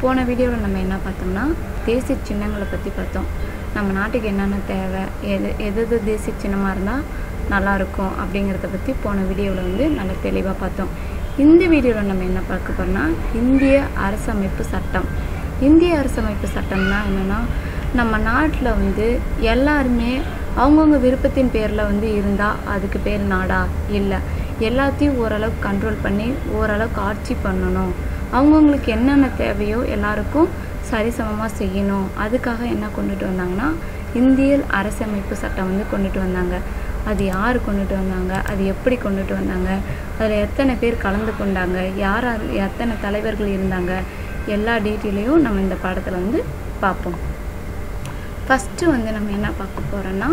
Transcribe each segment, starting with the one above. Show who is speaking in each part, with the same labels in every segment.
Speaker 1: போன வீடியோவில் நம்ம என்ன பார்த்தோம்னா தேசிய சின்னங்களை பற்றி பார்த்தோம் நம்ம நாட்டுக்கு என்னென்ன தேவை எது எது எது தேசிய சின்னமாக இருந்தால் நல்லாயிருக்கும் அப்படிங்கிறத பற்றி போன வீடியோவில் வந்து நல்லா தெளிவாக பார்த்தோம் இந்த வீடியோவில் நம்ம என்ன பார்க்க போகிறோம்னா இந்திய அரசமைப்பு சட்டம் இந்திய அரசமைப்பு சட்டம்னா என்னென்னா நம்ம நாட்டில் வந்து எல்லாருமே அவங்கவுங்க விருப்பத்தின் பேரில் வந்து இருந்தால் அதுக்கு பேர் நாடா இல்லை எல்லாத்தையும் ஓரளவுக்கு கண்ட்ரோல் பண்ணி ஓரளவுக்கு ஆட்சி பண்ணணும் அவங்கவுங்களுக்கு என்னென்ன தேவையோ எல்லாருக்கும் சரிசமமாக செய்யணும் அதுக்காக என்ன கொண்டுட்டு வந்தாங்கன்னா இந்திய அரசமைப்பு சட்டம் வந்து கொண்டுட்டு வந்தாங்க அது யார் கொண்டுட்டு வந்தாங்க அது எப்படி கொண்டுட்டு வந்தாங்க அதில் எத்தனை பேர் கலந்து கொண்டாங்க யார் யார் எத்தனை தலைவர்கள் இருந்தாங்க எல்லா டீட்டெயிலையும் நம்ம இந்த பாடத்தில் வந்து பார்ப்போம் ஃபஸ்ட்டு வந்து நம்ம என்ன பார்க்க போகிறோன்னா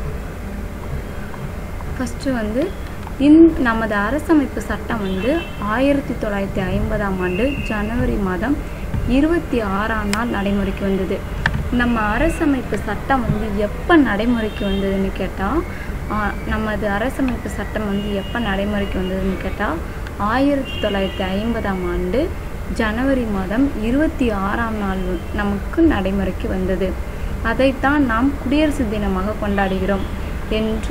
Speaker 1: ஃபஸ்ட்டு வந்து இந் நமது அரசமைப்பு சட்டம் வந்து ஆயிரத்தி தொள்ளாயிரத்தி ஐம்பதாம் ஆண்டு ஜனவரி மாதம் இருபத்தி ஆறாம் நாள் நடைமுறைக்கு வந்தது நம்ம அரசமைப்பு சட்டம் வந்து எப்போ நடைமுறைக்கு வந்ததுன்னு கேட்டால் நமது அரசமைப்பு சட்டம் வந்து எப்போ நடைமுறைக்கு வந்ததுன்னு கேட்டால் ஆயிரத்தி தொள்ளாயிரத்தி ஐம்பதாம் ஆண்டு ஜனவரி மாதம் இருபத்தி ஆறாம் நாள் நமக்கு நடைமுறைக்கு வந்தது அதைத்தான் நாம் குடியரசு தினமாக கொண்டாடுகிறோம் என்று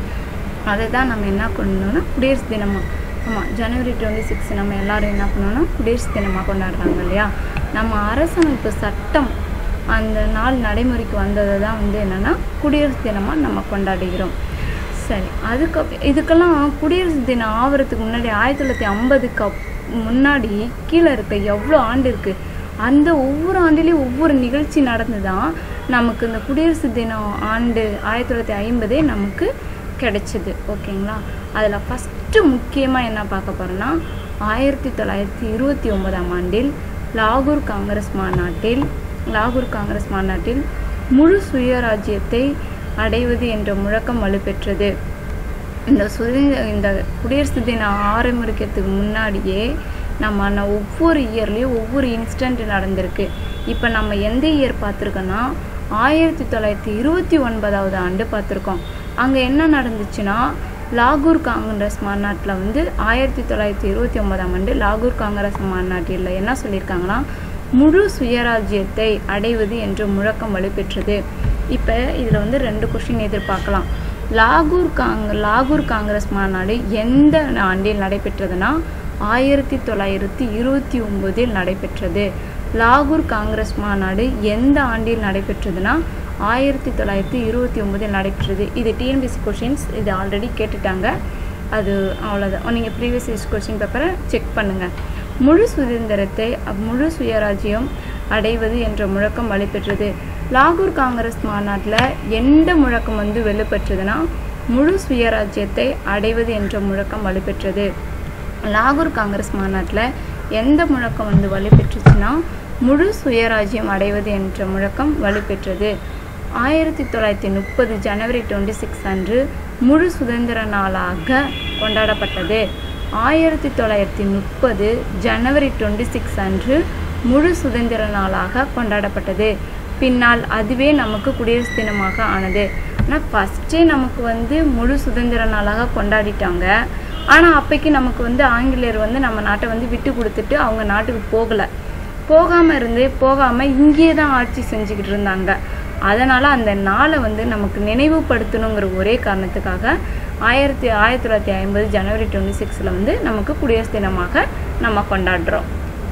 Speaker 1: அதை தான் நம்ம என்ன பண்ணணும்னா குடியரசு தினமாக ஆமாம் ஜனவரி டுவெண்ட்டி சிக்ஸ் நம்ம எல்லோரும் என்ன பண்ணோம்னா குடியரசு தினமாக கொண்டாடுறாங்க இல்லையா நம்ம அரசமைப்பு சட்டம் அந்த நாள் நடைமுறைக்கு வந்ததை தான் வந்து என்னென்னா குடியரசு தினமாக நம்ம கொண்டாடுகிறோம் சரி அதுக்கு இதுக்கெல்லாம் குடியரசு தினம் ஆகிறதுக்கு முன்னாடி ஆயிரத்தி தொள்ளாயிரத்தி ஐம்பதுக்கு முன்னாடி கீழே இருக்க எவ்வளோ ஆண்டு இருக்குது அந்த ஒவ்வொரு ஆண்டுலேயும் ஒவ்வொரு நிகழ்ச்சி நடந்து தான் நமக்கு இந்த குடியரசு தினம் ஆண்டு ஆயிரத்தி தொள்ளாயிரத்தி ஐம்பதே நமக்கு கிடைச்சிது ஓகேங்களா அதில் ஃபஸ்ட்டு முக்கியமாக என்ன பார்க்க போகிறோன்னா ஆயிரத்தி தொள்ளாயிரத்தி இருபத்தி ஒன்பதாம் ஆண்டில் லாகூர் காங்கிரஸ் மாநாட்டில் லாகூர் காங்கிரஸ் மாநாட்டில் முழு சுயராஜ்யத்தை அடைவது என்ற முழக்கம் வலுப்பெற்றது இந்த சுதந்திர இந்த குடியரசு தினம் ஆரம்பிக்கிறதுக்கு முன்னாடியே நம்ம ஒவ்வொரு இயர்லேயும் ஒவ்வொரு இன்ஸ்டன்ட் நடந்திருக்கு இப்போ நம்ம எந்த இயர் பார்த்துருக்கோன்னா ஆயிரத்தி தொள்ளாயிரத்தி இருபத்தி ஒன்பதாவது ஆண்டு பார்த்துருக்கோம் அங்கே என்ன நடந்துச்சுன்னா லாகூர் காங்கிரஸ் மாநாட்டில் வந்து ஆயிரத்தி தொள்ளாயிரத்தி இருபத்தி ஒன்பதாம் ஆண்டு லாகூர் காங்கிரஸ் மாநாட்டில் என்ன சொல்லியிருக்காங்கன்னா முழு சுயராஜ்யத்தை அடைவது என்ற முழக்கம் வலுப்பெற்றது இப்போ இதில் வந்து ரெண்டு கொஷின் எதிர்பார்க்கலாம் லாகூர் காங் லாகூர் காங்கிரஸ் மாநாடு எந்த ஆண்டில் நடைபெற்றதுன்னா ஆயிரத்தி தொள்ளாயிரத்தி இருபத்தி ஒம்போதில் நடைபெற்றது லாகூர் காங்கிரஸ் மாநாடு எந்த ஆண்டில் நடைபெற்றதுன்னா ஆயிரத்தி தொள்ளாயிரத்தி இருபத்தி ஒம்போதில் நடைபெற்றது இது டிஎன்பிசி கொஷின்ஸ் இது ஆல்ரெடி கேட்டுட்டாங்க அது அவ்வளோதான் நீங்கள் ப்ரீவியஸ் இயர்ஸ் கொஷின் பேப்பரை செக் பண்ணுங்கள் முழு சுதந்திரத்தை முழு சுயராஜ்யம் அடைவது என்ற முழக்கம் வலுப்பெற்றது லாகூர் காங்கிரஸ் மாநாட்டில் எந்த முழக்கம் வந்து வலுப்பெற்றதுன்னா முழு சுயராஜ்யத்தை அடைவது என்ற முழக்கம் வலுப்பெற்றது லாகூர் காங்கிரஸ் மாநாட்டில் எந்த முழக்கம் வந்து வலுப்பெற்றுச்சுன்னா முழு சுயராஜ்யம் அடைவது என்ற முழக்கம் வலுப்பெற்றது ஆயிரத்தி தொள்ளாயிரத்தி முப்பது ஜனவரி டுவெண்ட்டி சிக்ஸ் அன்று முழு சுதந்திர நாளாக கொண்டாடப்பட்டது ஆயிரத்தி தொள்ளாயிரத்தி முப்பது ஜனவரி டுவெண்ட்டி சிக்ஸ் அன்று முழு சுதந்திர நாளாக கொண்டாடப்பட்டது பின்னால் அதுவே நமக்கு குடியரசு தினமாக ஆனது ஆனால் ஃபஸ்ட்டே நமக்கு வந்து முழு சுதந்திர நாளாக கொண்டாடிட்டாங்க ஆனால் அப்போக்கி நமக்கு வந்து ஆங்கிலேயர் வந்து நம்ம நாட்டை வந்து விட்டு கொடுத்துட்டு அவங்க நாட்டுக்கு போகலை போகாமல் இருந்து போகாமல் இங்கேயே தான் ஆட்சி செஞ்சுக்கிட்டு இருந்தாங்க அதனால் அந்த நாளை வந்து நமக்கு நினைவுபடுத்தணுங்கிற ஒரே காரணத்துக்காக ஆயிரத்தி ஆயிரத்தி தொள்ளாயிரத்தி ஐம்பது ஜனவரி டுவெண்ட்டி சிக்ஸில் வந்து நமக்கு குடியரசு தினமாக நம்ம கொண்டாடுறோம்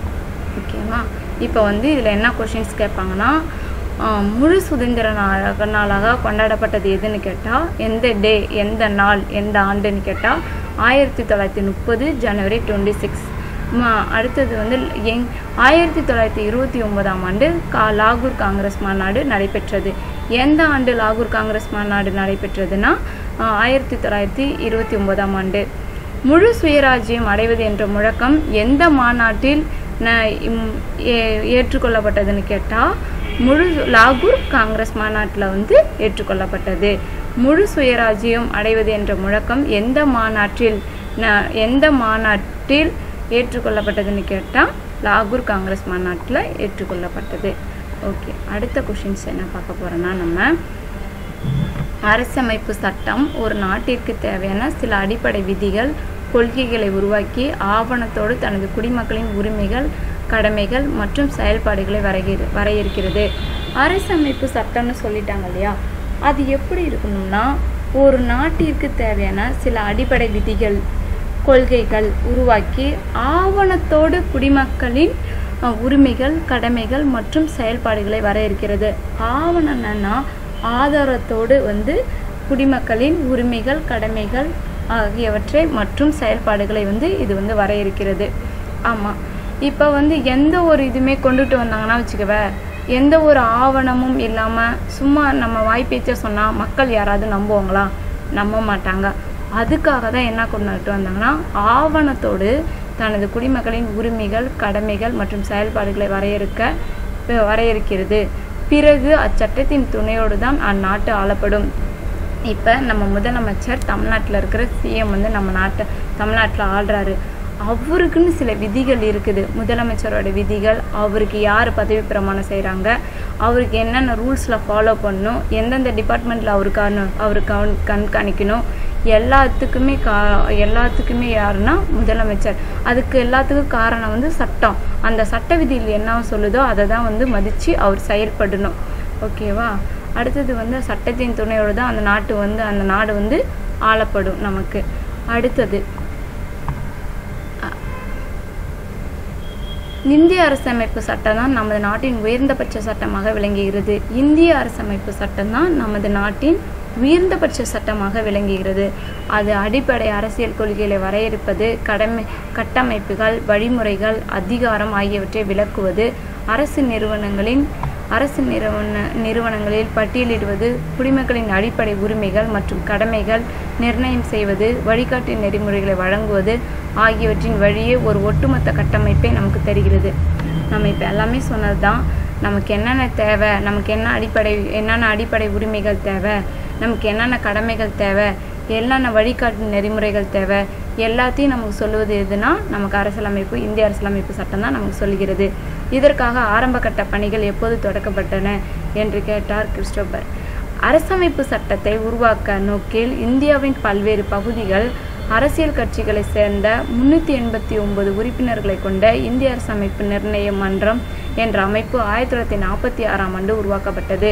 Speaker 1: ஓகேவா இப்போ வந்து இதில் என்ன கொஷின்ஸ் கேட்பாங்கன்னா முழு சுதந்திர நாளாக நாளாக கொண்டாடப்பட்டது எதுன்னு கேட்டால் எந்த டே எந்த நாள் எந்த ஆண்டுன்னு கேட்டால் ஆயிரத்தி தொள்ளாயிரத்தி முப்பது ஜனவரி டுவெண்ட்டி சிக்ஸ் அடுத்தது வந்து எங் ஆயிரத்தி தொள்ளாயிரத்தி இருபத்தி ஒன்பதாம் ஆண்டு கா லாகூர் காங்கிரஸ் மாநாடு நடைபெற்றது எந்த ஆண்டு லாகூர் காங்கிரஸ் மாநாடு நடைபெற்றதுன்னா ஆயிரத்தி தொள்ளாயிரத்தி இருபத்தி ஒன்பதாம் ஆண்டு முழு சுயராஜ்யம் அடைவது என்ற முழக்கம் எந்த மாநாட்டில் ஏற்றுக்கொள்ளப்பட்டதுன்னு கேட்டால் முழு லாகூர் காங்கிரஸ் மாநாட்டில் வந்து ஏற்றுக்கொள்ளப்பட்டது முழு சுயராஜ்யம் அடைவது என்ற முழக்கம் எந்த மாநாட்டில் எந்த மாநாட்டில் ஏற்றுக்கொள்ளப்பட்டதுன்னு கேட்டால் லாகூர் காங்கிரஸ் மாநாட்டில் ஏற்றுக்கொள்ளப்பட்டது ஓகே அடுத்த கொஷின்ஸ் என்ன பார்க்க போகிறோன்னா நம்ம அரசமைப்பு சட்டம் ஒரு நாட்டிற்கு தேவையான சில அடிப்படை விதிகள் கொள்கைகளை உருவாக்கி ஆவணத்தோடு தனது குடிமக்களின் உரிமைகள் கடமைகள் மற்றும் செயல்பாடுகளை வரைகிற வரையறுக்கிறது அரசமைப்பு சட்டம்னு சொல்லிட்டாங்க இல்லையா அது எப்படி இருக்கணும்னா ஒரு நாட்டிற்கு தேவையான சில அடிப்படை விதிகள் கொள்கைகள் உருவாக்கி ஆவணத்தோடு குடிமக்களின் அஹ், உரிமைகள் கடமைகள் மற்றும் செயல்பாடுகளை வரையறுக்கிறது ஆவணம் என்னன்னா ஆதாரத்தோடு வந்து குடிமக்களின் உரிமைகள் கடமைகள் ஆகியவற்றை மற்றும் செயல்பாடுகளை வந்து இது வந்து வரையறுக்கிறது ஆமாம் இப்போ வந்து எந்த ஒரு இதுவுமே கொண்டுட்டு வந்தாங்கன்னா வச்சுக்கவே எந்த ஒரு ஆவணமும் இல்லாமல் சும்மா நம்ம வாய்ப்பேச்சை சொன்னால் மக்கள் யாராவது நம்புவாங்களா நம்ப மாட்டாங்க அதுக்காக தான் என்ன கொண்டுட்டு வந்தாங்கன்னா ஆவணத்தோடு தனது குடிமக்களின் உரிமைகள் கடமைகள் மற்றும் செயல்பாடுகளை வரையறுக்க அஹ் வரையறுக்கிறது பிறகு அச்சட்டத்தின் துணையோடு தான் அந்நாட்டு ஆளப்படும் இப்போ நம்ம முதலமைச்சர் தமிழ்நாட்டில் இருக்கிற சிஎம் வந்து நம்ம நாட்டை தமிழ்நாட்டில் ஆள்றாரு அவருக்குன்னு சில விதிகள் இருக்குது முதலமைச்சரோட விதிகள் அவருக்கு யார் பதவி பிரமாணம் செய்கிறாங்க அவருக்கு என்னென்ன ரூல்ஸில் ஃபாலோ பண்ணணும் எந்தெந்த டிபார்ட்மெண்ட்டில் அவருக்கான அவர் கவன் கண்காணிக்கணும் எல்லாத்துக்குமே கா எல்லாத்துக்குமே யாருன்னா முதலமைச்சர் அதுக்கு எல்லாத்துக்கும் காரணம் வந்து சட்டம் அந்த சட்ட விதியில் என்ன சொல்லுதோ அதை தான் வந்து மதித்து அவர் செயல்படணும் ஓகேவா அடுத்தது வந்து சட்டத்தின் துணையோடு தான் அந்த நாட்டு வந்து அந்த நாடு வந்து ஆளப்படும் நமக்கு அடுத்தது இந்திய அரசமைப்பு சட்டம் தான் நமது நாட்டின் உயர்ந்தபட்ச சட்டமாக விளங்குகிறது இந்திய அரசமைப்பு சட்டம் தான் நமது நாட்டின் உயர்ந்தபட்ச சட்டமாக விளங்குகிறது அது அடிப்படை அரசியல் கொள்கைகளை வரையறுப்பது கடமை கட்டமைப்புகள் வழிமுறைகள் அதிகாரம் ஆகியவற்றை விளக்குவது அரசு நிறுவனங்களின் அரசு நிறுவன நிறுவனங்களில் பட்டியலிடுவது குடிமக்களின் அடிப்படை உரிமைகள் மற்றும் கடமைகள் நிர்ணயம் செய்வது வழிகாட்டு நெறிமுறைகளை வழங்குவது ஆகியவற்றின் வழியே ஒரு ஒட்டுமொத்த கட்டமைப்பை நமக்கு தருகிறது நம்ம இப்போ எல்லாமே சொன்னது தான் நமக்கு என்னென்ன தேவை நமக்கு என்ன அடிப்படை என்னென்ன அடிப்படை உரிமைகள் தேவை நமக்கு என்னென்ன கடமைகள் தேவை என்னென்ன வழிகாட்டு நெறிமுறைகள் தேவை எல்லாத்தையும் நமக்கு சொல்லுவது எதுனா நமக்கு அரசியலமைப்பு இந்திய அரசியலமைப்பு சட்டம் தான் நமக்கு சொல்கிறது இதற்காக ஆரம்ப கட்ட பணிகள் எப்போது தொடக்கப்பட்டன என்று கேட்டார் கிறிஸ்டோபர் அரசமைப்பு சட்டத்தை உருவாக்க நோக்கில் இந்தியாவின் பல்வேறு பகுதிகள் அரசியல் கட்சிகளை சேர்ந்த முன்னூற்றி எண்பத்தி ஒன்பது உறுப்பினர்களை கொண்ட இந்திய அரசமைப்பு நிர்ணய மன்றம் என்ற அமைப்பு ஆயிரத்தி தொள்ளாயிரத்தி நாற்பத்தி ஆறாம் ஆண்டு உருவாக்கப்பட்டது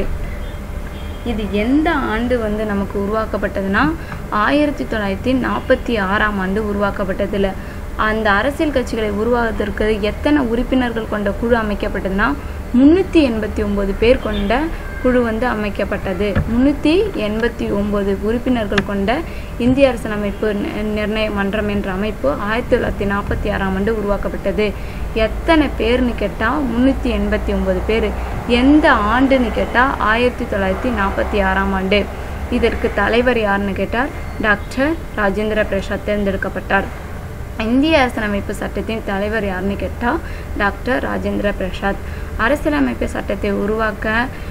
Speaker 1: இது எந்த ஆண்டு வந்து நமக்கு உருவாக்கப்பட்டதுன்னா ஆயிரத்தி தொள்ளாயிரத்தி நாற்பத்தி ஆறாம் ஆண்டு உருவாக்கப்பட்டதில் அந்த அரசியல் கட்சிகளை உருவாக்குவதற்கு எத்தனை உறுப்பினர்கள் கொண்ட குழு அமைக்கப்பட்டதுன்னா முந்நூற்றி எண்பத்தி ஒம்பது பேர் கொண்ட குழு வந்து அமைக்கப்பட்டது முந்நூற்றி எண்பத்தி ஒம்பது உறுப்பினர்கள் கொண்ட இந்திய அரசியலமைப்பு நி- நிர்ணய மன்றம் என்ற அமைப்பு ஆயிரத்தி தொள்ளாயிரத்தி நாற்பத்தி ஆறாம் ஆண்டு உருவாக்கப்பட்டது எத்தனை பேர்னு கேட்டால் முந்நூற்றி எண்பத்தி ஒம்பது பேர் எந்த ஆண்டுன்னு கேட்டால் ஆயிரத்தி தொள்ளாயிரத்தி நாற்பத்தி ஆறாம் ஆண்டு இதற்கு தலைவர் யாருன்னு கேட்டால் டாக்டர் ராஜேந்திர பிரசாத் தேர்ந்தெடுக்கப்பட்டார் இந்திய அரசியலமைப்பு சட்டத்தின் தலைவர் யாருன்னு கேட்டால் டாக்டர் ராஜேந்திர பிரசாத் அரசியலமைப்பு சட்டத்தை உருவாக்க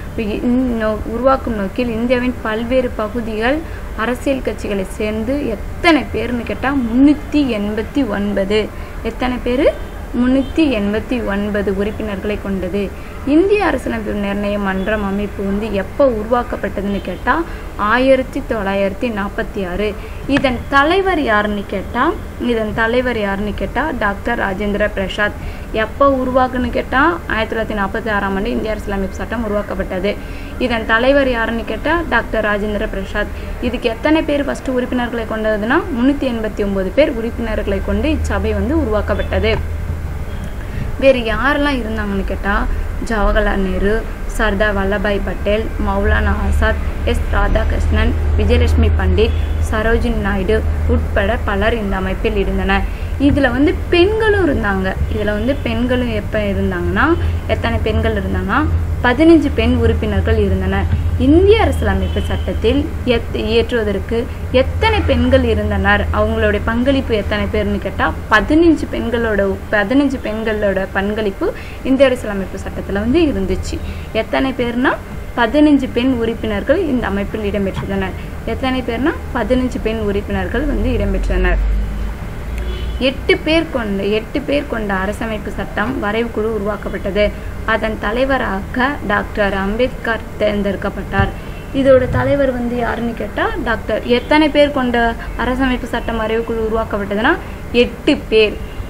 Speaker 1: நோ- உருவாக்கும் நோக்கில் இந்தியாவின் பல்வேறு பகுதிகள் அரசியல் கட்சிகளை சேர்ந்து எத்தனை பேர்னு கேட்டால் முந்நூற்றி எண்பத்தி ஒன்பது எத்தனை பேர் முந்நூற்றி எண்பத்தி ஒன்பது உறுப்பினர்களை கொண்டது இந்திய அரசியலமைப்பு நிர்ணய மன்றம் அமைப்பு வந்து எப்போ உருவாக்கப்பட்டதுன்னு கேட்டால் ஆயிரத்தி தொள்ளாயிரத்தி நாற்பத்தி ஆறு இதன் தலைவர் யாருன்னு கேட்டால் இதன் தலைவர் யாருன்னு கேட்டால் டாக்டர் ராஜேந்திர பிரசாத் எப்போ உருவாக்குன்னு கேட்டால் ஆயிரத்தி தொள்ளாயிரத்தி நாற்பத்தி ஆறாம் ஆண்டு இந்திய அரசியலமைப்பு சட்டம் உருவாக்கப்பட்டது இதன் தலைவர் யாருன்னு கேட்டால் டாக்டர் ராஜேந்திர பிரசாத் இதுக்கு எத்தனை பேர் ஃபஸ்ட்டு உறுப்பினர்களை கொண்டதுன்னா முந்நூற்றி எண்பத்தி ஒம்பது பேர் உறுப்பினர்களை கொண்டு இச்சபை வந்து உருவாக்கப்பட்டது வேறு யாரெல்லாம் இருந்தாங்கன்னு கேட்டால் ஜவஹர்லால் நேரு சர்தார் வல்லபாய் பட்டேல் மௌலானா ஆசாத் எஸ் ராதாகிருஷ்ணன் விஜயலட்சுமி பண்டிட் சரோஜினி நாயுடு உட்பட பலர் இந்த அமைப்பில் இருந்தனர் இதில் வந்து பெண்களும் இருந்தாங்க இதில் வந்து பெண்களும் எப்போ இருந்தாங்கன்னா எத்தனை பெண்கள் இருந்தாங்கன்னா பதினஞ்சு பெண் உறுப்பினர்கள் இருந்தனர் இந்திய அரசியலமைப்பு சட்டத்தில் எத் இயற்றுவதற்கு எத்தனை பெண்கள் இருந்தனர் அவங்களுடைய பங்களிப்பு எத்தனை பேர்னு கேட்டால் பதினஞ்சு பெண்களோட பதினஞ்சு பெண்களோட பங்களிப்பு இந்திய அரசியலமைப்பு சட்டத்தில் வந்து இருந்துச்சு எத்தனை பேர்னா பதினஞ்சு பெண் உறுப்பினர்கள் இந்த அமைப்பில் இடம்பெற்றுள்ளனர் எத்தனை பேர்னா பதினஞ்சு பெண் உறுப்பினர்கள் வந்து இடம்பெற்றனர் எட்டு பேர் கொண்ட எட்டு பேர் கொண்ட அரசமைப்பு சட்டம் வரைவு குழு உருவாக்கப்பட்டது அதன் தலைவராக டாக்டர் அம்பேத்கர் தேர்ந்தெடுக்கப்பட்டார் இதோட தலைவர் வந்து யாருன்னு கேட்டால் டாக்டர் எத்தனை பேர் கொண்ட அரசமைப்பு சட்டம் வரைவு குழு உருவாக்கப்பட்டதுன்னா எட்டு பேர்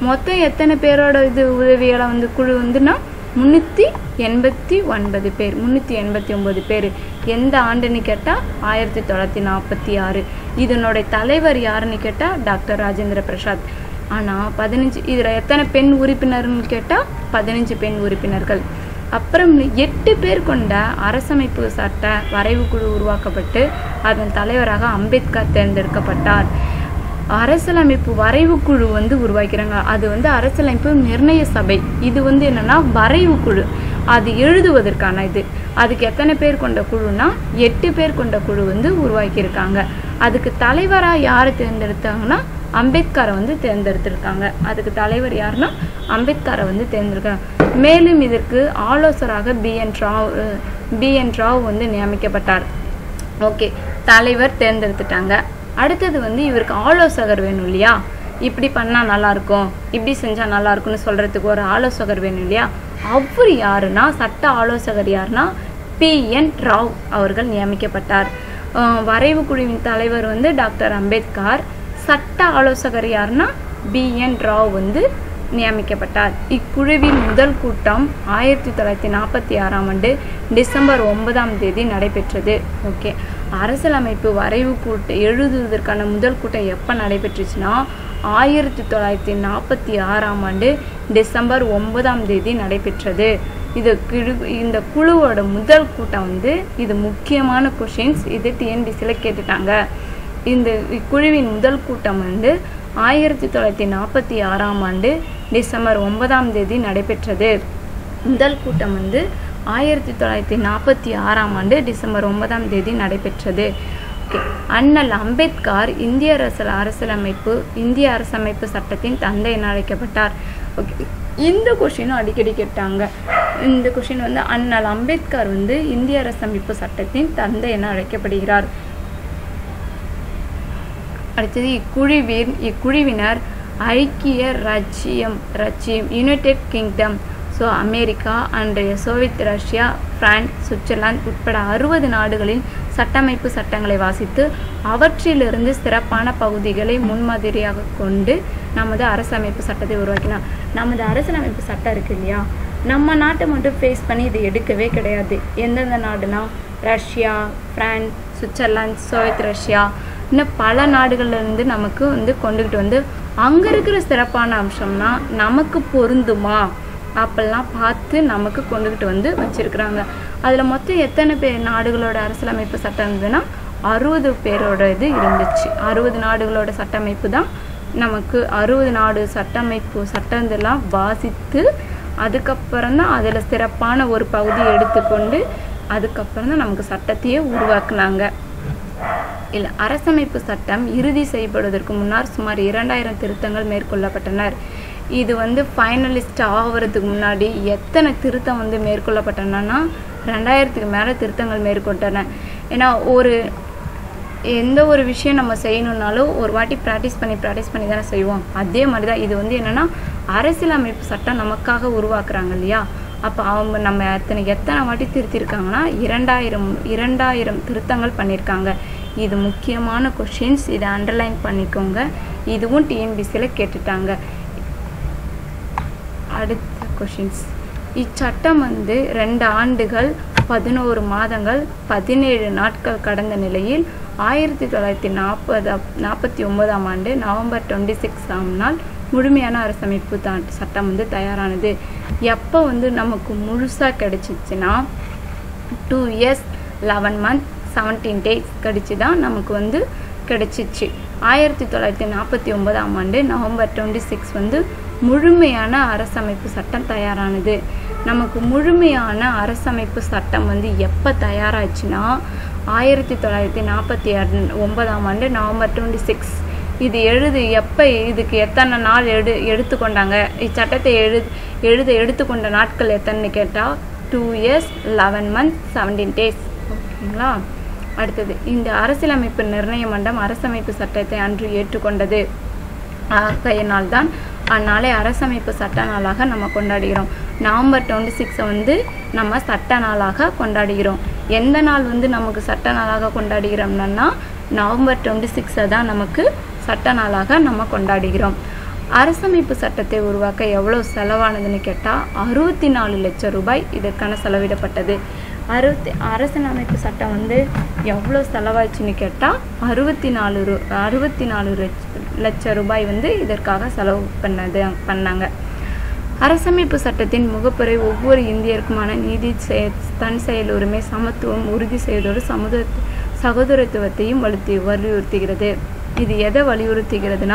Speaker 1: மொத்தம் எத்தனை பேரோட இது உதவியால் வந்து குழு வந்துன்னா முந்நூற்றி எண்பத்தி ஒன்பது பேர் முந்நூற்றி எண்பத்தி ஒன்பது பேர் எந்த ஆண்டுன்னு கேட்டால் ஆயிரத்தி தொள்ளாயிரத்தி நாற்பத்தி ஆறு இதனுடைய தலைவர் யாருன்னு கேட்டால் டாக்டர் ராஜேந்திர பிரசாத் ஆனால் பதினஞ்சு இதில் எத்தனை பெண் உறுப்பினர்னு கேட்டால் பதினஞ்சு பெண் உறுப்பினர்கள் அப்புறம் எட்டு பேர் கொண்ட அரசமைப்பு சட்ட வரைவு குழு உருவாக்கப்பட்டு அதன் தலைவராக அம்பேத்கர் தேர்ந்தெடுக்கப்பட்டார் அரசியலமைப்பு வரைவு குழு வந்து உருவாக்கிறாங்க அது வந்து அரசியலமைப்பு நிர்ணய சபை இது வந்து என்னன்னா வரைவு குழு அது எழுதுவதற்கான இது அதுக்கு எத்தனை பேர் கொண்ட குழுனா எட்டு பேர் கொண்ட குழு வந்து உருவாக்கியிருக்காங்க அதுக்கு தலைவராக யார் தேர்ந்தெடுத்தாங்கன்னா அம்பேத்கரை வந்து தேர்ந்தெடுத்திருக்காங்க அதுக்கு தலைவர் யாருன்னா அம்பேத்கரை வந்து தேர்ந்தெடுக்காங்க மேலும் இதற்கு ஆலோசகராக B N Rau B N Rau வந்து நியமிக்கப்பட்டார் ஓகே தலைவர் தேர்ந்தெடுத்துட்டாங்க அடுத்தது வந்து இவருக்கு ஆலோசகர் வேணும் இல்லையா இப்படி பண்ணால் நல்லாயிருக்கும் இப்படி செஞ்சால் நல்லா இருக்கும்னு சொல்கிறதுக்கு ஒரு ஆலோசகர் வேணும் இல்லையா அவர் யாருன்னா சட்ட ஆலோசகர் யாருன்னா பி என் ராவ் அவர்கள் நியமிக்கப்பட்டார் அஹ் வரைவு குழுவின் தலைவர் வந்து டாக்டர் அம்பேத்கர் சட்ட ஆலோசகர் யாருன்னா பி என் ராவ் வந்து நியமிக்கப்பட்டார் இக்குழுவின் முதல் கூட்டம் ஆயிரத்தி தொள்ளாயிரத்தி நாற்பத்தி ஆறாம் ஆண்டு டிசம்பர் ஒன்பதாம் தேதி நடைபெற்றது ஓகே அரசியலமைப்பு வரைவு கூட்டம் எழுதுவதற்கான முதல் கூட்டம் எப்போ நடைபெற்றுச்சுன்னா ஆயிரத்தி தொள்ளாயிரத்தி நாற்பத்தி ஆறாம் ஆண்டு டிசம்பர் ஒன்பதாம் தேதி நடைபெற்றது இது குழு இந்த குழுவோட முதல் கூட்டம் வந்து இது முக்கியமான கொஷின்ஸ் இது டிஎன்பிசியில் கேட்டுட்டாங்க இந்த இக்குழுவின் முதல் கூட்டம் வந்து ஆயிரத்தி தொள்ளாயிரத்தி நாற்பத்தி ஆறாம் ஆண்டு டிசம்பர் ஒன்பதாம் தேதி நடைபெற்றது முதல் கூட்டம் வந்து ஆயிரத்தி தொள்ளாயிரத்தி நாற்பத்தி ஆறாம் ஆண்டு டிசம்பர் ஒன்பதாம் தேதி நடைபெற்றது ஓகே அண்ணல் அம்பேத்கர் இந்திய அரசு அரசியலமைப்பு இந்திய அரசமைப்பு சட்டத்தின் தந்தை என அழைக்கப்பட்டார் ஓகே இந்த கொஷினும் அடிக்கடி கேட்டாங்க இந்த கொஷின் வந்து அண்ணல் அம்பேத்கர் வந்து இந்திய அரசமைப்பு சட்டத்தின் தந்தை என அழைக்கப்படுகிறார் அடுத்தது இக்குழுவின் இக்குழுவினர் ஐக்கிய ராஜ்யம் ராஜ்யம் யுனைடெட் கிங்டம் ஸோ அமெரிக்கா அன்றைய சோவியத் ரஷ்யா பிரான்ஸ் சுவிட்சர்லாந்து உட்பட அறுபது நாடுகளின் சட்டமைப்பு சட்டங்களை வாசித்து அவற்றிலிருந்து சிறப்பான பகுதிகளை முன்மாதிரியாக கொண்டு நமது அரசமைப்பு சட்டத்தை உருவாக்கினார் நமது அரசியலமைப்பு சட்டம் இருக்கு இல்லையா நம்ம நாட்டை மட்டும் ஃபேஸ் பண்ணி இது எடுக்கவே கிடையாது எந்தெந்த நாடுனா Russia France Switzerland Soviet Russia இன்னும் பல நாடுகள்ல இருந்து நமக்கு வந்து கொண்டுகிட்டு வந்து அங்கே இருக்கிற சிறப்பான அம்சம்னா நமக்கு பொருந்துமா அப்பெல்லாம் பார்த்து நமக்கு கொண்டுகிட்டு வந்து வச்சிருக்கிறாங்க அதில் மொத்தம் எத்தனை பேர் நாடுகளோட அரசியலமைப்பு சட்டம் இருந்ததுன்னா அறுபது பேரோட இது இருந்துச்சு அறுபது நாடுகளோட சட்டமைப்பு தான் நமக்கு அறுபது நாடு சட்டமைப்பு சட்டந்தெல்லாம் வாசித்து அதுக்கப்புறம் தான் அதில் சிறப்பான ஒரு பகுதியை எடுத்துக்கொண்டு அதுக்கப்புறம் தான் நமக்கு சட்டத்தையே உருவாக்குனாங்க இல்லை அரசமைப்பு சட்டம் இறுதி செய்யப்படுவதற்கு முன்னர் சுமார் இரண்டாயிரம் திருத்தங்கள் மேற்கொள்ளப்பட்டனர் இது வந்து ஃபைனலிஸ்ட் ஆகிறதுக்கு முன்னாடி எத்தனை திருத்தம் வந்து மேற்கொள்ளப்பட்டனன்னா ரெண்டாயிரத்துக்கு மேலே திருத்தங்கள் மேற்கொண்டன ஏன்னா ஒரு எந்த ஒரு விஷயம் நம்ம செய்யணுன்னாலும் ஒரு வாட்டி ப்ராக்டிஸ் பண்ணி ப்ராக்டிஸ் பண்ணி தானே செய்வோம் அதே மாதிரி தான் இது வந்து என்னென்னா அரசியலமைப்பு சட்டம் நமக்காக உருவாக்குறாங்க இல்லையா அப்போ அவங்க நம்ம எத்தனை எத்தனை வாட்டி திருத்திருக்காங்கன்னா இரண்டாயிரம் இரண்டாயிரம் திருத்தங்கள் பண்ணியிருக்காங்க இது முக்கியமான கொஷின்ஸ் இதை அண்டர்லைன் பண்ணிக்கோங்க இதுவும் டிஎன்பிசியில் கேட்டுட்டாங்க அடுத்த கொஷின்ஸ் இச்சட்டம் வந்து ரெண்டு ஆண்டுகள் பதினோரு மாதங்கள் பதினேழு நாட்கள் கடந்த நிலையில் ஆயிரத்தி தொள்ளாயிரத்தி நாற்பது நாற்பத்தி ஒன்பதாம் ஆண்டு நவம்பர் டுவெண்ட்டி சிக்ஸாம் நாள் முழுமையான அரசமைப்பு தான் சட்டம் வந்து தயாரானது எப்போ வந்து நமக்கு முழுசாக கிடைச்சிச்சுன்னா two years eleven month seventeen days கழிச்சு தான் நமக்கு வந்து கிடைச்சிச்சு ஆயிரத்தி தொள்ளாயிரத்தி நாற்பத்தி ஒன்பதாம் ஆண்டு நவம்பர் டுவெண்ட்டி சிக்ஸ் வந்து முழுமையான அரசமைப்பு சட்டம் தயாரானது நமக்கு முழுமையான அரசமைப்பு சட்டம் வந்து எப்போ தயாராச்சுன்னா ஆயிரத்தி தொள்ளாயிரத்தி நாற்பத்தி ஒன்பதாம் ஆண்டு நவம்பர் டுவெண்ட்டி சிக்ஸ் இது எழுது எப்போ இதுக்கு எத்தனை நாள் எடு எடுத்துக்கொண்டாங்க இச்சட்டத்தை எழு எழுத எடுத்துக்கொண்ட நாட்கள் எத்தனைன்னு கேட்டால் two years eleven month seventeen days ஓகேங்களா அடுத்தது இந்த அரசியலமைப்பு நிர்ணய மன்றம் அரசமைப்பு சட்டத்தை அன்று ஏற்றுக்கொண்டது ஆகையினால் தான் அந்நாளை அரசமைப்பு சட்ட நாளாக நம்ம கொண்டாடுகிறோம் நவம்பர் டுவெண்ட்டி சிக்ஸை வந்து நம்ம சட்ட நாளாக கொண்டாடுகிறோம் எந்த நாள் வந்து நமக்கு சட்ட நாளாக கொண்டாடுகிறோம்னா நவம்பர் டுவெண்ட்டி சிக்ஸை தான் நமக்கு சட்ட நாளாக நம்ம கொண்டாடுகிறோம் அரசமைப்பு சட்டத்தை உருவாக்க எவ்வளோ செலவானதுன்னு கேட்டால் அறுபத்தி நாலு லட்சம் ரூபாய் இதற்கான செலவிடப்பட்டது அறுபத்தி அரசியலமைப்பு சட்டம் வந்து எவ்வளோ செலவாச்சுன்னு கேட்டால் அறுபத்தி நாலு ரூ அறுபத்தி நாலு லட்சம் ரூபாய் வந்து இதற்காக செலவு பண்ணது பண்ணாங்க அரசமைப்பு சட்டத்தின் முகப்புரை ஒவ்வொரு இந்தியருக்குமான நீதி செய- தன் செயல் உரிமை சமத்துவம் உறுதி செய்வதோடு சமுத சகோதரத்துவத்தையும் வலுத்தி வலியுறுத்துகிறது இது எதை வலியுறுத்துகிறதுனா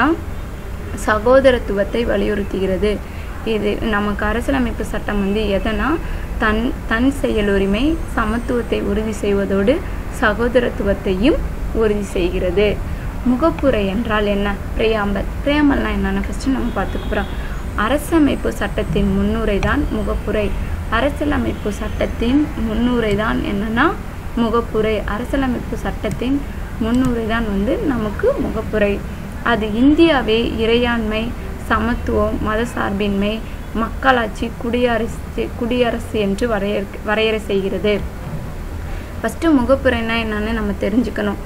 Speaker 1: சகோதரத்துவத்தை வலியுறுத்துகிறது இது நமக்கு அரசியலமைப்பு சட்டம் வந்து எதனா தன் தன் செயல் உரிமை சமத்துவத்தை உறுதி செய்வதோடு சகோதரத்துவத்தையும் உறுதி செய்கிறது முகப்புரை என்றால் என்ன பிரேயாம்பல் பிரேயாம்பல்னா என்னென்னு ஃபஸ்ட்டு நம்ம பார்த்துக்க போகிறோம் அரசமைப்பு சட்டத்தின் முன்னுரை தான் முகப்புரை அரசியலமைப்பு சட்டத்தின் முன்னுரை தான் என்னன்னா முகப்புரை அரசியலமைப்பு சட்டத்தின் முன்னுரை தான் வந்து நமக்கு முகப்புரை அது இந்தியாவே இறையாண்மை சமத்துவம் மதசார்பின்மை மக்களாட்சி குடியரசு குடியரசு என்று வரையறு வரையறை செய்கிறது ஃபஸ்ட்டு முகப்புரைனா என்னன்னு நம்ம தெரிஞ்சுக்கணும்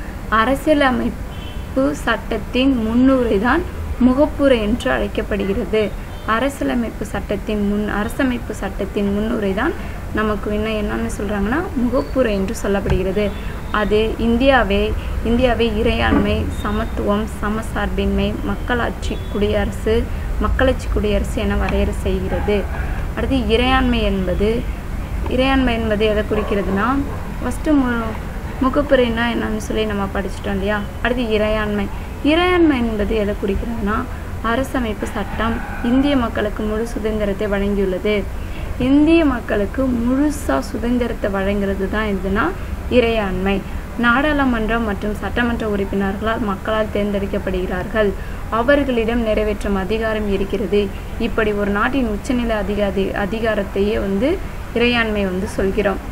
Speaker 1: அரசியலமைப்பு சட்டத்தின் முன்னுரை தான் முகப்புரை என்று அழைக்கப்படுகிறது அரசியலமைப்பு சட்டத்தின் முன் அரசமைப்பு சட்டத்தின் முன்னுரை தான் நமக்கு என்ன என்னன்னு சொல்கிறாங்கன்னா முகப்புரை என்று சொல்லப்படுகிறது அது இந்தியாவை இந்தியாவை இறையாண்மை சமத்துவம் சமசார்பின்மை மக்களாட்சி குடியரசு மக்களாட்சி குடியரசு என வரையறை செய்கிறது அடுத்து இறையாண்மை என்பது இறையாண்மை என்பது எதை குறிக்கிறதுனா ஃபஸ்ட்டு மு முகப்புரைனா என்னன்னு சொல்லி நம்ம படிச்சிட்டோம் இல்லையா அடுத்து இறையாண்மை இறையாண்மை என்பது எதை குறிக்கிறதுனா அரசமைப்பு சட்டம் இந்திய மக்களுக்கு முழு சுதந்திரத்தை வழங்கியுள்ளது இந்திய மக்களுக்கு முழுசாக சுதந்திரத்தை வழங்குறது தான் எதுனா இறையாண்மை நாடாளுமன்றம் மற்றும் சட்டமன்ற உறுப்பினர்களால் மக்களால் தேர்ந்தெடுக்கப்படுகிறார்கள் அவர்களிடம் நிறைவேற்றும் அதிகாரம் இருக்கிறது இப்படி ஒரு நாட்டின் உச்சநிலை அதிகாரி அதிகாரத்தையே வந்து இறையாண்மை வந்து சொல்கிறோம்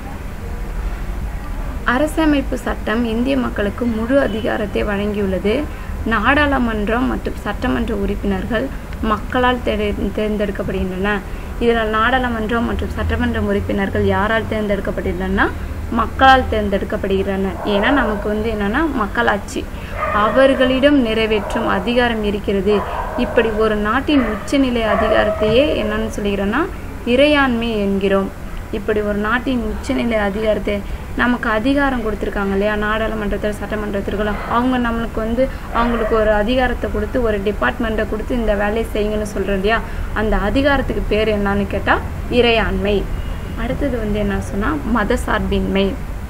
Speaker 1: அரசமைப்பு சட்டம் இந்திய மக்களுக்கு முழு அதிகாரத்தை வழங்கியுள்ளது நாடாளுமன்றம் மற்றும் சட்டமன்ற உறுப்பினர்கள் மக்களால் தேர் தேர்ந்தெடுக்கப்படுகின்றன இதில் நாடாளுமன்றம் மற்றும் சட்டமன்ற உறுப்பினர்கள் யாரால் தேர்ந்தெடுக்கப்படுகின்றன மக்களால் தேர்ந்தெடுக்கப்படுகின்றன ஏன்னா நமக்கு வந்து என்னன்னா மக்களாட்சி அவர்களிடம் நிறைவேற்றும் அதிகாரம் இருக்கிறது இப்படி ஒரு நாட்டின் உச்சநிலை அதிகாரத்தையே என்னன்னு சொல்கிறோன்னா இறையாண்மை என்கிறோம் இப்படி ஒரு நாட்டின் உச்சநிலை அதிகாரத்தை நமக்கு அதிகாரம் கொடுத்துருக்காங்க இல்லையா நாடாளுமன்றத்தில் சட்டமன்றத்திற்குலாம் அவங்க நம்மளுக்கு வந்து அவங்களுக்கு ஒரு அதிகாரத்தை கொடுத்து ஒரு டிபார்ட்மெண்ட்டை கொடுத்து இந்த வேலையை செய்யுங்கன்னு சொல்கிறோம் இல்லையா அந்த அதிகாரத்துக்கு பேர் என்னன்னு கேட்டால் இறையாண்மை அடுத்தது வந்து என்ன சொன்னால் மதசார்பின்மை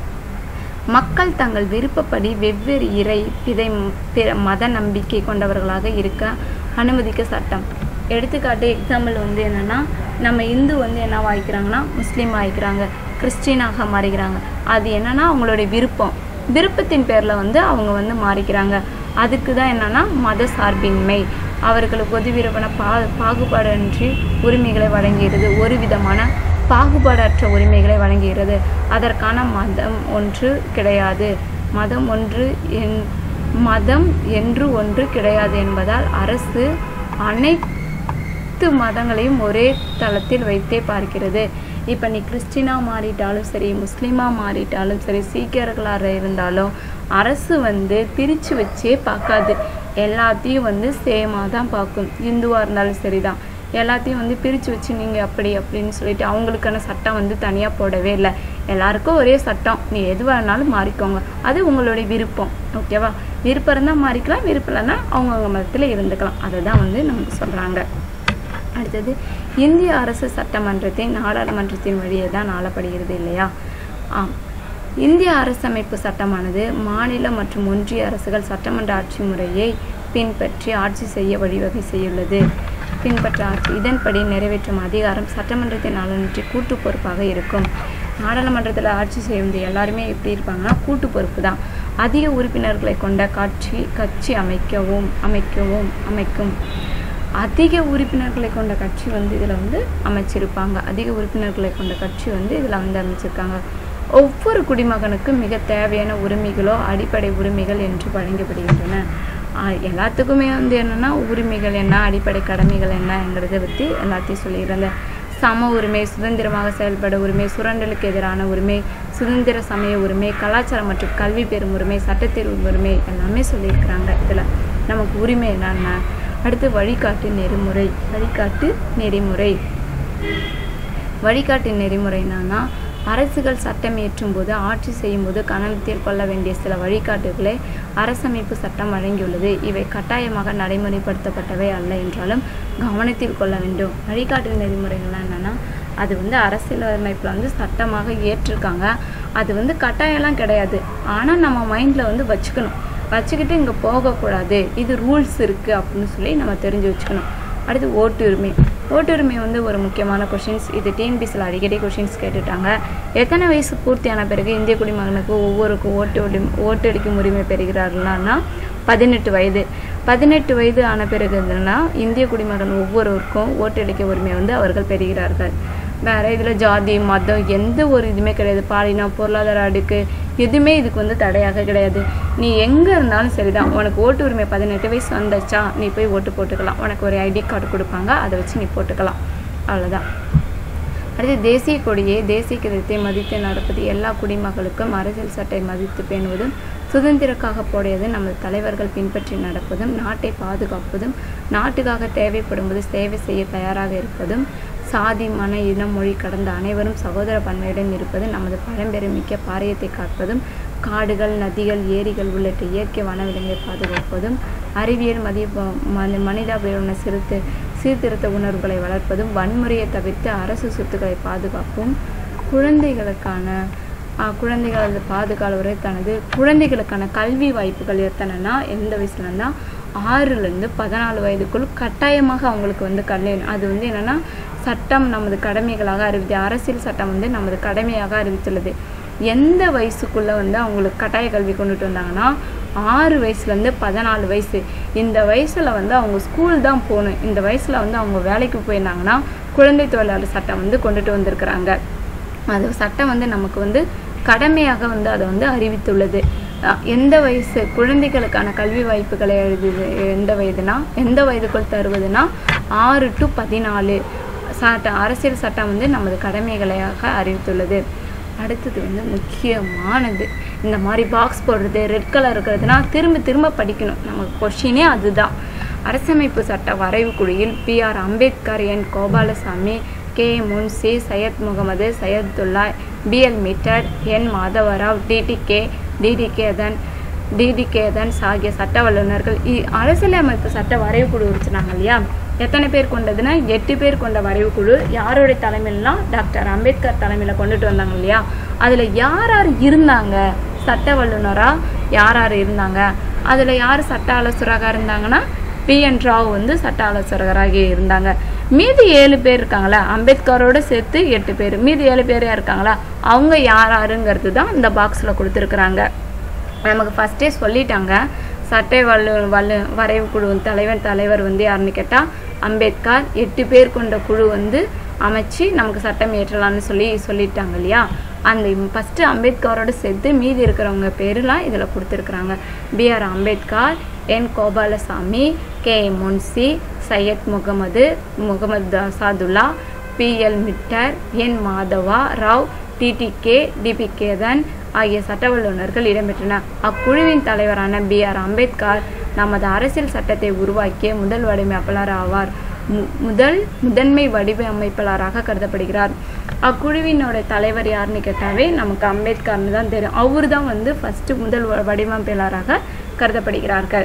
Speaker 1: மக்கள் தங்கள் விருப்பப்படி வெவ்வேறு இறை பிதை பிற மத நம்பிக்கை கொண்டவர்களாக இருக்க அனுமதிக்க சட்டம் எடுத்துக்காட்டு எக்ஸாம்பிள் வந்து என்னென்னா நம்ம இந்து வந்து என்ன வாய்க்கிறாங்கன்னா முஸ்லீம் வாய்க்கிறாங்க கிறிஸ்டினாக மாறிக்கிறாங்க அது என்னன்னா அவங்களுடைய விருப்பம் விருப்பத்தின் பேரில் வந்து அவங்க வந்து மாறிக்கிறாங்க அதுக்கு தான் என்னன்னா மத சார்பின்மை அவர்களுக்கு உதவிரவன பா பாகுபாடின்றி உரிமைகளை வழங்குகிறது ஒரு விதமான பாகுபாடற்ற உரிமைகளை வழங்குகிறது அதற்கான மதம் ஒன்று கிடையாது மதம் ஒன்று என் மதம் என்று ஒன்று கிடையாது என்பதால் அரசு அனைத்து மதங்களையும் ஒரே தளத்தில் வைத்தே பார்க்கிறது இப்போ நீ கிறிஸ்டினாக மாறிட்டாலும் சரி முஸ்லீமாக மாறிட்டாலும் சரி சீக்கியர்களாக இருந்தாலும் அரசு வந்து பிரித்து வச்சே பார்க்காது எல்லாத்தையும் வந்து சேமாக தான் பார்க்கும் இந்துவாக இருந்தாலும் சரிதான் எல்லாத்தையும் வந்து பிரித்து வச்சு நீங்கள் அப்படி அப்படின்னு சொல்லிட்டு அவங்களுக்கான சட்டம் வந்து தனியாக போடவே இல்லை எல்லாருக்கும் ஒரே சட்டம் நீ எது வேணாலும் மாறிக்கோங்க அது உங்களுடைய விருப்பம் ஓகேவா விருப்பம் இருந்தால் மாறிக்கலாம் விருப்பம் இல்லைன்னா அவங்கவுங்க மதத்தில் இருந்துக்கலாம் அதை தான் வந்து நமக்கு சொல்கிறாங்க அடுத்தது இந்திய அரசு சட்டமன்றத்தின் நாடாளுமன்றத்தின் வழியே தான் ஆளப்படுகிறது இல்லையா ஆம் இந்திய அரசமைப்பு சட்டமானது மாநில மற்றும் ஒன்றிய அரசுகள் சட்டமன்ற ஆட்சி முறையை பின்பற்றி ஆட்சி செய்ய வழிவகை செய்துள்ளது பின்பற்ற ஆட்சி இதன்படி நிறைவேற்றும் அதிகாரம் சட்டமன்றத்தின் நலனின்றி கூட்டு பொறுப்பாக இருக்கும் நாடாளுமன்றத்தில் ஆட்சி செய்வது எல்லாருமே எப்படி இருப்பாங்கன்னா கூட்டு பொறுப்பு தான் அதிக உறுப்பினர்களை கொண்ட காட்சி கட்சி அமைக்கவும் அமைக்கவும் அமைக்கும் அதிக உறுப்பினர்களை கொண்ட கட்சி வந்து இதில் வந்து அமைச்சிருப்பாங்க அதிக உறுப்பினர்களை கொண்ட கட்சி வந்து இதில் வந்து அமைச்சிருக்காங்க ஒவ்வொரு குடிமகனுக்கும் மிக தேவையான உரிமைகளோ அடிப்படை உரிமைகள் என்று வழங்கப்படுகின்றன ஆஹ் எல்லாத்துக்குமே வந்து என்னென்னா உரிமைகள் என்ன அடிப்படை கடமைகள் என்னங்கிறத பற்றி எல்லாத்தையும் சொல்லிடுறேன் சம உரிமை சுதந்திரமாக செயல்பட உரிமை சுரண்டலுக்கு எதிரான உரிமை சுதந்திர சமய உரிமை கலாச்சாரம் மற்றும் கல்வி பெறும் உரிமை சட்டத்தேர்வு உரிமை எல்லாமே சொல்லியிருக்கிறாங்க இதில் நமக்கு உரிமை என்னென்ன அடுத்து வழிகாட்டு நெறிமுறை வழிகாட்டு நெறிமுறை வழிகாட்டு நெறிமுறை என்னன்னா அரசுகள் சட்டம் இயற்றும் போது ஆட்சி செய்யும் போது கவனத்தில் கொள்ள வேண்டிய சில வழிகாட்டுகளை அரசமைப்பு சட்டம் வழங்கியுள்ளது இவை கட்டாயமாக நடைமுறைப்படுத்தப்பட்டவை அல்ல என்றாலும் கவனத்தில் கொள்ள வேண்டும் வழிகாட்டு நெறிமுறைகள்லாம் என்னன்னா அது வந்து அரசியலமைப்பில் வந்து சட்டமாக ஏற்றிருக்காங்க அது வந்து கட்டாயம்லாம் கிடையாது ஆனால் நம்ம மைண்டில் வந்து வச்சுக்கணும் வச்சுக்கிட்டு இங்கே போகக்கூடாது இது ரூல்ஸ் இருக்குது அப்படின்னு சொல்லி நம்ம தெரிஞ்சு வச்சுக்கணும் அடுத்து ஓட்டுரிமை ஓட்டுரிமை வந்து ஒரு முக்கியமான கொஷின்ஸ் இது டிஎன்பிசியில் அடிக்கடி கொஷின்ஸ் கேட்டுட்டாங்க எத்தனை வயசு பூர்த்தியான பிறகு இந்திய குடிமகனுக்கு ஒவ்வொருக்கும் ஓட்டு உரி ஓட்டளிக்கும் உரிமை பெறுகிறார்கள்னா பதினெட்டு வயது பதினெட்டு வயது ஆன பிறகு என்னன்னா இந்திய குடிமகன் ஒவ்வொருவருக்கும் ஓட்டளிக்க உரிமை வந்து அவர்கள் பெறுகிறார்கள் வேற இதில் ஜாதி மதம் எந்த ஒரு இதுவுமே கிடையாது பாலினம் பொருளாதார அடுக்கு எதுவுமே இதுக்கு வந்து தடையாக கிடையாது நீ எங்கே இருந்தாலும் சரிதான் உனக்கு ஓட்டு உரிமை பதினெட்டு வயசு வந்துச்சா நீ போய் ஓட்டு போட்டுக்கலாம் உனக்கு ஒரு ஐடி கார்டு கொடுப்பாங்க அதை வச்சு நீ போட்டுக்கலாம் அவ்வளோதான் அடுத்து தேசிய கொடியை தேசிய கீதத்தை மதித்து நடப்பது எல்லா குடிமக்களுக்கும் அரசியல் சட்டை மதித்து பேணுவதும் சுதந்திரக்காக போடையது நமது தலைவர்கள் பின்பற்றி நடப்பதும் நாட்டை பாதுகாப்பதும் நாட்டுக்காக தேவைப்படும்போது சேவை செய்ய தயாராக இருப்பதும் சாதி மன இனம் மொழி கடந்த அனைவரும் சகோதர பன்மையுடன் இருப்பது நமது பழம்பெருமிக்க பாரியத்தை காப்பதும் காடுகள் நதிகள் ஏரிகள் உள்ளிட்ட இயற்கை வனவிலங்கை பாதுகாப்பதும் அறிவியல் மதிய மனி- மனிதாபிமான சிறுத்து சீர்திருத்த உணர்வுகளை வளர்ப்பதும் வன்முறையை தவிர்த்து அரசு சொத்துக்களை பாதுகாப்பும் குழந்தைகளுக்கான ஆஹ், குழந்தைகளது பாதுகாவலரை தனது குழந்தைகளுக்கான கல்வி வாய்ப்புகள் எத்தனைன்னா எந்த வயசுலன்னா ஆறுலேருந்து பதினாலு வயதுக்குள் கட்டாயமாக அவங்களுக்கு வந்து கல்வி அது வந்து என்னன்னா சட்டம் நமது கடமைகளாக அறிவித்து அரசியல் சட்டம் வந்து நமது கடமையாக அறிவித்துள்ளது எந்த வயசுக்குள்ள வந்து அவங்களுக்கு கட்டாய கல்வி கொண்டுட்டு வந்தாங்கன்னா ஆறு வயசுலேருந்து பதினாலு வயசு இந்த வயசுல வந்து அவங்க ஸ்கூல் தான் போகணும் இந்த வயசுல வந்து அவங்க வேலைக்கு போயிருந்தாங்கன்னா குழந்தை தொழிலாளர் சட்டம் வந்து கொண்டுட்டு வந்திருக்கிறாங்க அது சட்டம் வந்து நமக்கு வந்து கடமையாக வந்து அதை வந்து அறிவித்துள்ளது அஹ் எந்த வயசு குழந்தைகளுக்கான கல்வி வாய்ப்புகளை எழுதுது எந்த வயதுனா எந்த வயதுக்குள் தருவதுனா ஆறு டு பதினாலு சட்டம் அரசியல் சட்டம் வந்து நமது கடமைகளையாக அறிவித்துள்ளது அடுத்தது வந்து முக்கியமானது இந்த மாதிரி பாக்ஸ் போடுறது ரெட் கலர் இருக்கிறதுனா திரும்ப திரும்ப படிக்கணும் நமக்கு கொஷினே அதுதான் அரசமைப்பு சட்ட வரைவு குழுவில் B R Ambedkar N Gopalaswami K Munshi Syed Mohammed Saadullah BL Mitter N Madhavarao டிடிகே டிடிகேதன் டிடிகேதன்ஸ் ஆகிய சட்ட வல்லுநர்கள் இ- அரசியலமைப்பு சட்ட வரைவு குழு வச்சுருந்தாங்க இல்லையா எத்தனை பேர் கொண்டதுன்னா எட்டு பேர் கொண்ட வரைவு குழு யாரோட தலைமையிலனா டாக்டர் அம்பேத்கர் தலைமையில் கொண்டுட்டு வந்தாங்க இல்லையா அதில் யார் யார் இருந்தாங்க சட்ட வல்லுநராக யார் யார் இருந்தாங்க அதில் யார் சட்ட ஆலோசகராக இருந்தாங்கன்னா பி என் ராவ் வந்து சட்ட ஆலோசகராக இருந்தாங்க மீதி ஏழு பேர் இருக்காங்களா அம்பேத்கரோட சேர்த்து எட்டு பேர் மீதி ஏழு பேர் இருக்காங்களா அவங்க யார் யாருங்கிறது தான் இந்த பாக்ஸில் கொடுத்துருக்குறாங்க நமக்கு ஃபஸ்ட்டே சொல்லிட்டாங்க சட்டை வல்லு வல்லு வரைவு குழு தலைவர் தலைவர் வந்து யாருன்னு கேட்டால் அம்பேத்கர் எட்டு பேர் கொண்ட குழு வந்து அமைச்சு நமக்கு சட்டம் இயற்றலாம்னு சொல்லி சொல்லிட்டாங்க இல்லையா அந்த ஃபஸ்ட்டு அம்பேத்கரோட சேர்த்து மீதி இருக்கிறவங்க பேருலாம் இதில் கொடுத்துருக்குறாங்க BR Ambedkar N Gopalaswami K Munshi Syed Mohammed Mohammed Asadullah BL Mitter N Madhava Rao டிடிகே டிபிகேதன் ஆகிய சட்ட வல்லுநர்கள் இடம்பெற்றனர் அக்குழுவின் தலைவரான பி ஆர் அம்பேத்கர் நமது அரசியல் சட்டத்தை உருவாக்கிய முதல் வடிவமைப்பாளர் ஆவார் மு- முதல் முதன்மை வடிவமைப்பாளராக கருதப்படுகிறார் அக்குழுவினோட தலைவர் யாருன்னு கேட்டாவே நமக்கு அம்பேத்கர்னு தான் தெரியும் அவர் தான் வந்து ஃபர்ஸ்ட் முதல் வ- வடிவமைப்பாளராக கருதப்படுகிறார்கள்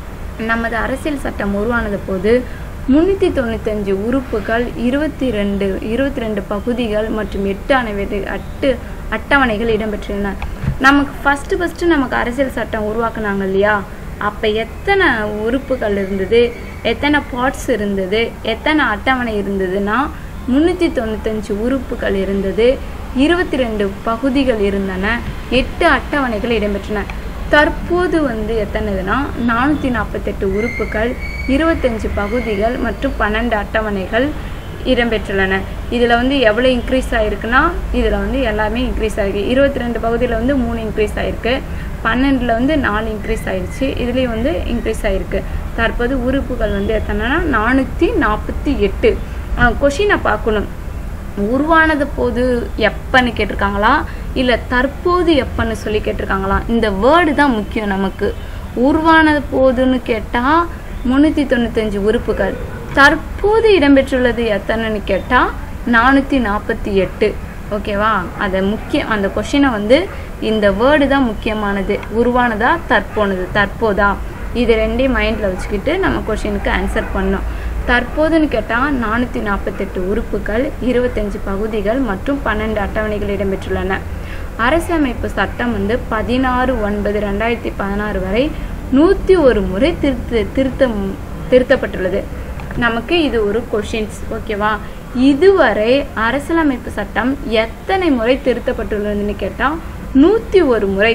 Speaker 1: நமது அரசியல் சட்டம் உருவானது போது முன்னூற்றி தொண்ணூத்தஞ்சு உறுப்புகள் இருபத்தி ரெண்டு இருபத்தி ரெண்டு பகுதிகள் மற்றும் எட்டு அணைவது அட்டு அட்டவணைகள் இடம்பெற்றிருந்தன நமக்கு ஃபஸ்ட்டு ஃபஸ்ட்டு நமக்கு அரசியல் சட்டம் உருவாக்குனாங்க இல்லையா அப்போ எத்தனை உறுப்புகள் இருந்தது எத்தனை பார்ட்ஸ் இருந்தது எத்தனை அட்டவணை இருந்ததுன்னா முந்நூற்றி தொண்ணூத்தஞ்சு உறுப்புகள் இருந்தது இருபத்தி ரெண்டு பகுதிகள் இருந்தன எட்டு அட்டவணைகள் இடம்பெற்றன தற்போது வந்து எத்தனைதுன்னா நானூற்றி நாற்பத்தெட்டு உறுப்புகள் இருபத்தஞ்சு பகுதிகள் மற்றும் பன்னெண்டு அட்டவணைகள் இடம்பெற்றுள்ளன இதில் வந்து எவ்வளோ இன்க்ரீஸ் ஆகிருக்குன்னா இதில் வந்து எல்லாமே இன்க்ரீஸ் ஆகிருக்கு இருபத்தி ரெண்டு பகுதியில் வந்து மூணு இன்க்ரீஸ் ஆகிருக்கு பன்னெண்டில் வந்து நாலு இன்க்ரீஸ் ஆயிடுச்சு இதுலேயும் வந்து இன்க்ரீஸ் ஆகிருக்கு தற்போது உறுப்புகள் வந்து எத்தனைனா நானூற்றி நாற்பத்தி எட்டு கொஷினை பார்க்கணும் உருவானது போது எப்பன்னு கேட்டிருக்காங்களா இல்லை தற்போது எப்பன்னு சொல்லி கேட்டிருக்காங்களா இந்த வேர்டு தான் முக்கியம் நமக்கு உருவானது போதுன்னு கேட்டால் முந்நூற்றி தொண்ணூத்தஞ்சு உறுப்புகள் தற்போது இடம்பெற்றுள்ளது எத்தனைன்னு கேட்டால் நானூற்றி நாற்பத்தி எட்டு ஓகேவா அதை முக்கிய அந்த கொஷினை வந்து இந்த வேர்டு தான் முக்கியமானது உருவானதா தற்போனது தற்போதா இது ரெண்டையும் மைண்டில் வச்சுக்கிட்டு நம்ம கொஷினுக்கு ஆன்சர் பண்ணோம் தற்போதுன்னு கேட்டால் நானூற்றி நாற்பத்தெட்டு உறுப்புகள் இருபத்தஞ்சு பகுதிகள் மற்றும் பன்னெண்டு அட்டவணைகள் இடம்பெற்றுள்ளன அரசமைப்பு சட்டம் வந்து பதினாறு ஒன்பது ரெண்டாயிரத்தி பதினாறு வரை நூற்றி ஒரு முறை திருத்த திருத்தம் திருத்தப்பட்டுள்ளது நமக்கு இது ஒரு கொஷின்ஸ் ஓகேவா இதுவரை அரசியலமைப்பு சட்டம் எத்தனை முறை திருத்தப்பட்டுள்ளதுன்னு கேட்டால் நூற்றி ஒரு முறை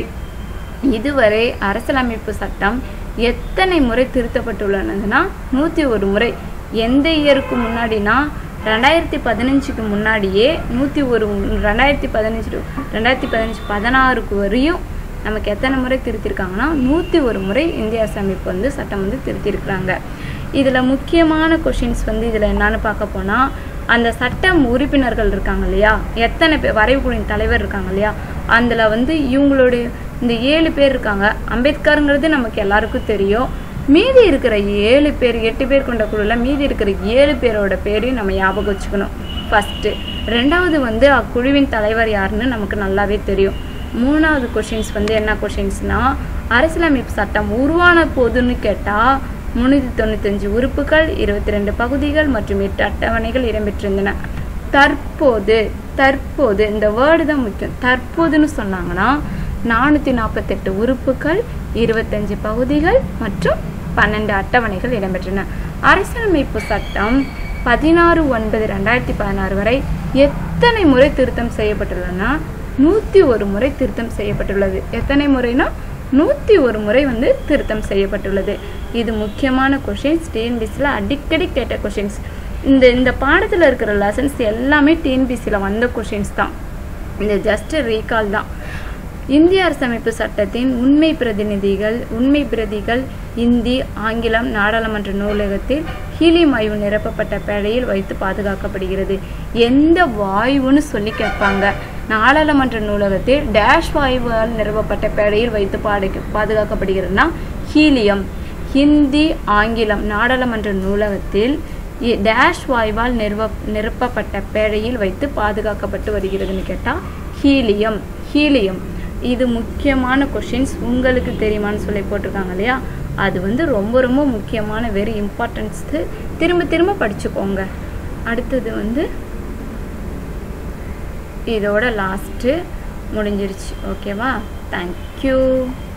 Speaker 1: இதுவரை அரசியலமைப்பு சட்டம் எத்தனை முறை திருத்தப்பட்டுள்ளதுன்னா நூற்றி ஒரு முறை எந்த இயருக்கு முன்னாடினா ரெண்டாயிரத்தி பதினஞ்சுக்கு முன்னாடியே நூற்றி ஒரு ரெண்டாயிரத்தி பதினஞ்சு ரெண்டாயிரத்தி பதினஞ்சு பதினாறுக்கு வரையும் நமக்கு எத்தனை முறை திருத்திருக்காங்கன்னா நூற்றி ஒரு முறை இந்திய அரசமைப்பு வந்து சட்டம் வந்து திருத்திருக்கிறாங்க இதில் முக்கியமான கொஷின்ஸ் வந்து இதில் என்னன்னு பார்க்க போனால் அந்த சட்டம் உறுப்பினர்கள் இருக்காங்க இல்லையா எத்தனை பேர் வரைவுக்குழுவின் தலைவர் இருக்காங்க இல்லையா அதில் வந்து இவங்களுடைய இந்த ஏழு பேர் இருக்காங்க அம்பேத்கருங்கிறது நமக்கு எல்லாருக்கும் தெரியும் மீதி இருக்கிற ஏழு பேர் எட்டு பேர் கொண்ட குழுவில் மீதி இருக்கிற ஏழு பேரோட பேரையும் நம்ம ஞாபகம் வச்சுக்கணும் ஃபஸ்ட்டு ரெண்டாவது வந்து அக்குழுவின் தலைவர் யாருன்னு நமக்கு நல்லாவே தெரியும் மூணாவது கொஷின்ஸ் வந்து என்ன கொஷின்ஸ்னால் அரசியலமைப்பு சட்டம் உருவான போதுன்னு கேட்டால் முந்நூற்றி தொண்ணூத்தஞ்சு உறுப்புகள் இருபத்தி ரெண்டு பகுதிகள் மற்றும் எட்டு அட்டவணைகள் இடம்பெற்றிருந்தன தற்போது தற்போது இந்த வேர்டு தான் முக்கியம் தற்போதுன்னு சொன்னாங்கன்னா நானூற்றி நாற்பத்தெட்டு உறுப்புகள் இருபத்தஞ்சு பகுதிகள் மற்றும் பன்னெண்டு அட்டவணைகள் இடம்பெற்றன அரசியலமைப்பு சட்டம் பதினாறு ஒன்பது ரெண்டாயிரத்தி பதினாறு வரை எத்தனை முறை திருத்தம் செய்யப்பட்டுள்ளதுன்னா நூற்றி ஒரு முறை திருத்தம் செய்யப்பட்டுள்ளது எத்தனை முறைனா நூற்றி ஒரு முறை வந்து திருத்தம் செய்யப்பட்டுள்ளது இது முக்கியமான கொஷின்ஸ் டிஎன்பிசியில் அடிக்கடி கேட்ட கொஷின்ஸ் இந்த இந்த பாடத்தில் இருக்கிற லெசன்ஸ் எல்லாமே டிஎன்பிசியில் வந்த கொஷின்ஸ் தான் இந்த ஜஸ்ட் ரீகால் தான் இந்திய அரசமைப்பு சட்டத்தின் உண்மை பிரதிநிதிகள் உண்மை பிரதிகள் இந்தி ஆங்கிலம் நாடாளுமன்ற நூலகத்தில் ஹீலியம் ஆய்வு நிரப்பப்பட்ட பேழையில் வைத்து பாதுகாக்கப்படுகிறது எந்த வாயுன்னு சொல்லி கேட்பாங்க நாடாளுமன்ற நூலகத்தில் டேஷ் வாயுவால் நிரப்பப்பட்ட பேழையில் வைத்து பாடு பாதுகாக்கப்படுகிறதுனா ஹீலியம் ஹிந்தி ஆங்கிலம் நாடாளுமன்ற நூலகத்தில் இ- டேஷ் வாயுவால் நிறுவ நிரப்பப்பட்ட பேழையில் வைத்து பாதுகாக்கப்பட்டு வருகிறதுன்னு கேட்டால் ஹீலியம் ஹீலியம் இது முக்கியமான கொஷின்ஸ் உங்களுக்கு தெரியுமான்னு சொல்லி போட்டிருக்காங்க இல்லையா அது வந்து ரொம்ப ரொம்ப முக்கியமான வெரி இம்பார்ட்டன்ஸ்க்கு திரும்ப திரும்ப படிச்சுக்கோங்க அடுத்தது வந்து இதோட லாஸ்ட்டு முடிஞ்சிருச்சு ஓகேவா தேங்க்யூ